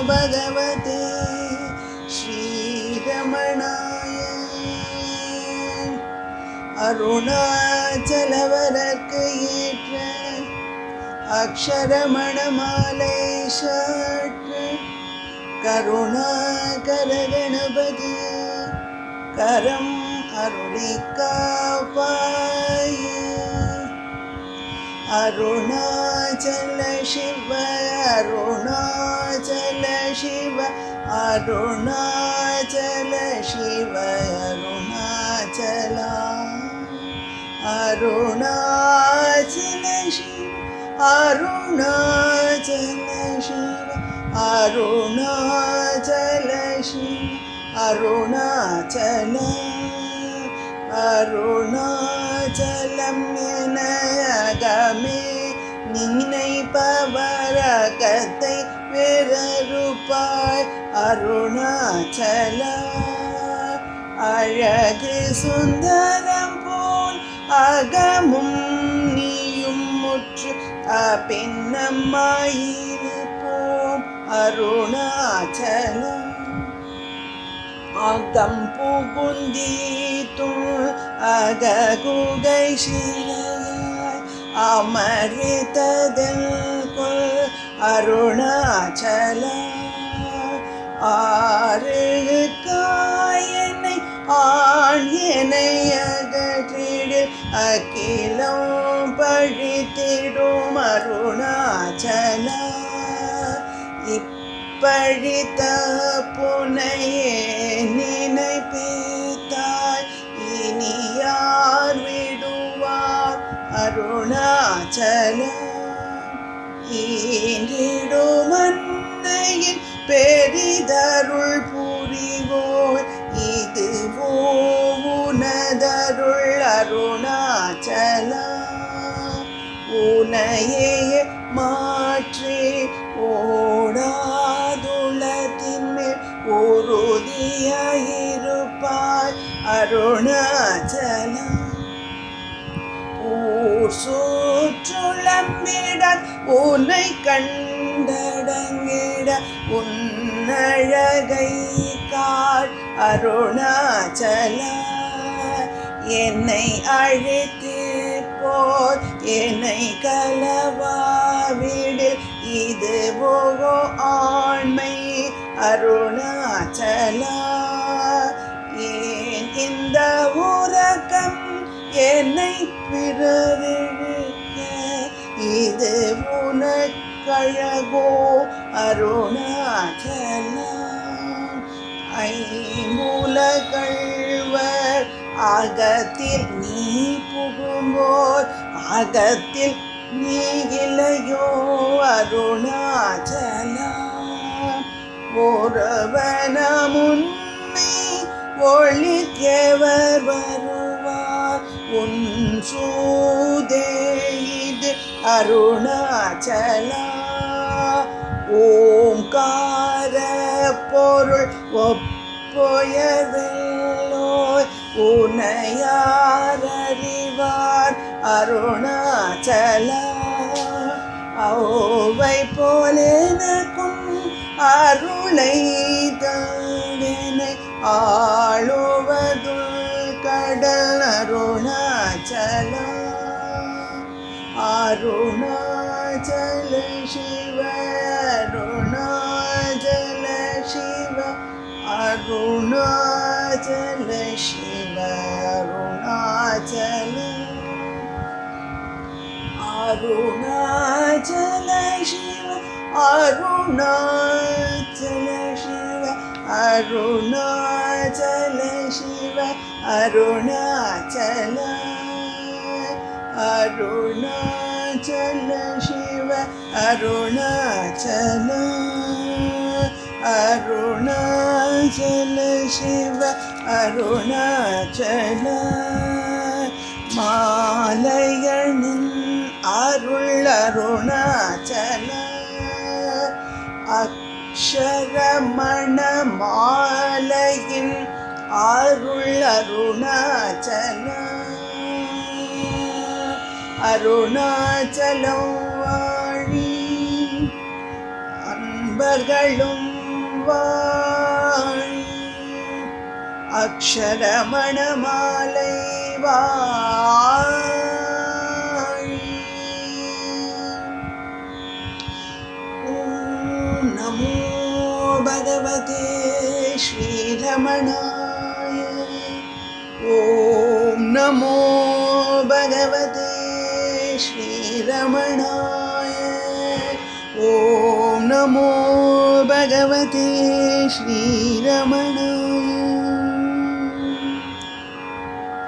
பகவதே ஸ்ரீரமணாய அருணாச்சலவரற்கு ஏற்ற அக்ஷரமணமாலை சாற்று கருணாகர கணபதி கரம் அருளி காப்பாய அருணாச்சல சிவ அருணாச்சல சிவ அருணாச்சல சிவ அருணாச்சலா அருணாச்சல சிவ அருணாச்சல சிவ அருணாச்சல சிவ அருணாச்சல அருணாச்சலம் என அகமே நினைப்பவரகத்தை பிறருப்பாய் அருணாச்சல அழகு சுந்தரம் போல் அகமும் நீயும் முற்று அபின்னம்மாயிருப்போம் அருணாச்சலம் அகம் புகுந்தீத்துள் அககுகை சிலையாய் அமரித்ததில் கொள் அருணாச்சல ஆறு காயனை ஆண் எனை அகற்றிடு அகிலம் பழித்திடும் அருணாச்சல இப்பழித்த புனையே நினைப்பேத்தாய் இனி யார் விடுவார் அருணாச்சல ஈன்றிடுமன்னையின் பெரிதருள் புரிவோய் இது உனதருள் அருணாச்சல உனையே மாற்றி ஓடாதுளத்தின் மேல் உறுதியாயிருப்பாய் அருணாச்சலம் ஊர் சூற்றுளம்பிட உன்னை கண்டடங்கிட உன்னழகை காள் அருணாச்சல என்னை அழைத்து போர் என்னை கலவாவிடில் இது போகோ ஆண்மை அருணாச்சலா ஏன் இந்த உறக்கம் என்னை பிறரிழுக்க இது உனக்கழகோ அருணாச்சலா ஐம்புலகழ்வர் அகத்தில் நீ புகும்போர் அகத்தில் நீ இலையோ அருணாச்சலா ஒருவன முன்னை ஒளிக்கவர் வருவார் உன் சூதே இது அருணாச்சலா ஓங்கார பொருள் ஒப்பொயதெல்லோய் உனையார் அறிவார் அருணாச்சலா ஔவை போலெனக்கும் அருளை தந்தனை ஆளுவதுள் கடல் அருணாச்சலா அருணாச்சல சிவ அருணாச்சல சிவ அருணாச்சல சிவ அருணாச்சல அருணாச்சல சிவ அருணாச்சல சிவ அருணாச்சல சிவ அருணாச்சல அருணாச்சல சிவ அருணாச்சல அருணாச்சல சிவ அருணாச்சல மாலையணின் அருள் அருணாச்சல அக்ஷரமண மாலையின் அருள் அருணாச்சல அருணாச்சலம் வாழி அன்பர்களும் வாழி அக்ஷரமணமாலை வாழி ஓம் நமோ பகவதே ஸ்ரீரமணாய ஓம் நமோ பகவதே ஸ்ரீரமணாய ஓம் நமோ பகவதே ஸ்ரீரமணாய